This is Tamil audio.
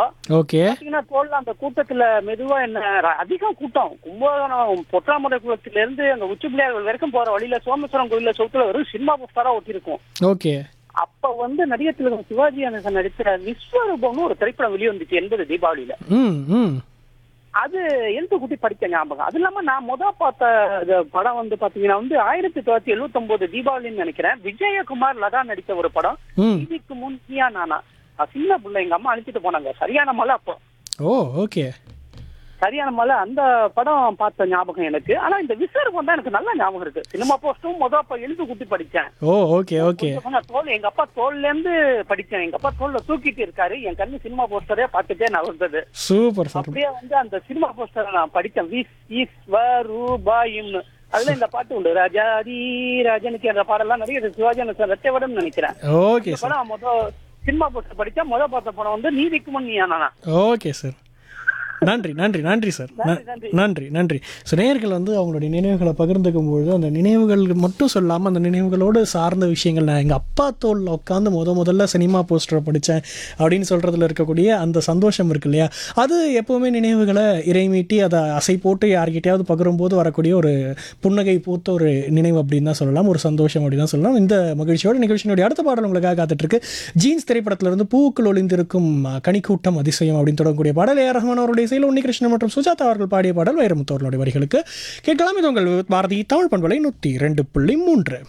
ஓகே பாத்தீங்கன்னா தோல்ல அந்த கூட்டத்துல மெதுவா என்ன ர- அதிகம் கூட்டம் கும்பகோணம் பொற்றாமரை குளத்துல இருந்து அங்க உச்சி பிள்ளையார் வரைக்கும் போற வழியில சோமேஸ்வரம் கோயில்ல சவுத்துல வெறும் சினிமா போஸ்டரா ஒட்டியிருக்கும் ஓகே அப்ப வந்து நடிகர் திலகம் சிவாஜி கணேசன் நடித்த விஸ்வரூபம்னு ஒரு திரைப்படம் வெளிவந்துச்சு எண்பது தீபாவளியில ம் ம் அது எழுத்து கூட்டி படிச்ச ஞாபகம் அது இல்லாம நான் முத பார்த்த இது படம் வந்து பாத்தீங்கன்னா வந்து ஆயிரத்தி தொள்ளாயிரத்தி எழுபத்தி ஒன்பது தீபாவளின்னு நினைக்கிறேன் விஜயகுமார் லதா நடித்த ஒரு படம் ம் இதுக்கு முன்னியா நானா நான் சின்ன பிள்ளை எங்க அம்மா அனுப்பிட்டு போனாங்க சரியான மலை அப்போ ஓ ஓகே சரியான மலை அந்த படம் பார்த்த ஞாபகம் எனக்கு ஆனா இந்த விஸ்வரூபம் தான் எனக்கு நல்ல ஞாபகம் இருக்கு சினிமா போஸ்டும் முத அப்ப எழுத்து கூட்டி படிச்சேன் ஓ ஓகே ஓகே கொஞ்சம் கொஞ்சம் தோல் எங்க அப்பா தோல்ல இருந்து படிச்சேன் எங்க அப்பா தோல்ல தூக்கிட்டு இருக்காரு என் கண்ணு சினிமா போஸ்டரே பார்த்துட்டே நான் வந்தது சூப்பர் சூப்பர் அப்படியே வந்து அந்த சினிமா போஸ்டரை நான் படிச்சேன் விஸ் இஸ் வ ரூபாயின்னு அதுல இந்த பாட்டு உண்டு ராஜாதி ராஜனுக்கு என்ற பாடலாம் நிறைய சிவாஜி கணேசன் ரெட்டைவடம் நினைக்கிறேன் ஓகே இந்த சார் படம் முத சினிமா போஸ்டர் படிச்சா முத பார்த்த படம் வந்து நீதிக்கு முன் நீயா நானா ஓகே சார் நன்றி நன்றி நன்றி சார் ந- நன்றி. நன்றி நன்றி ஸோ நேயர்கள் வந்து அவங்களுடைய நினைவுகளை பகிர்ந்துக்கும் பொழுது அந்த நினைவுகள் மட்டும் சொல்லாமல் அந்த நினைவுகளோடு சார்ந்த விஷயங்கள் நான் எங்கள் அப்பா தோளில் உட்காந்து முத முதல்ல சினிமா போஸ்டரை படித்தேன் அப்படின்னு சொல்கிறதுல இருக்கக்கூடிய அந்த சந்தோஷம் இருக்கு இல்லையா அது எப்போவுமே நினைவுகளை இறைமீட்டி அதை அசை போட்டு யார்கிட்டயாவது பகிரும்போது வரக்கூடிய ஒரு புன்னகை பூத்த ஒரு நினைவு அப்படின்னு தான் சொல்லலாம் ஒரு சந்தோஷம் அப்படின்னு தான் சொல்லலாம் இந்த மகிழ்ச்சியோட நிகழ்ச்சியினுடைய அடுத்த பாடல் உங்களுக்காக காத்துட்டு இருக்கு ஜீன்ஸ் திரைப்படத்திலிருந்து பூக்கள் ஒளிந்திருக்கும் அஹ், கனிக்கூட்டம் அதிசயம் அப்படின்னு தொடங்கக்கூடிய பாடல் ஏ ரஹ்மான் அவருடைய இசையில் உன்னிகிருஷ்ணன் மற்றும் சுஜாதா அவர்கள் பாடிய பாடல் வைரமுத்து அவர்களுடைய வரிகளுக்கு கேட்கலாம் இது உங்கள் பாரதி தமிழ் பண்பலை நூற்றி ரெண்டு புள்ளி மூன்று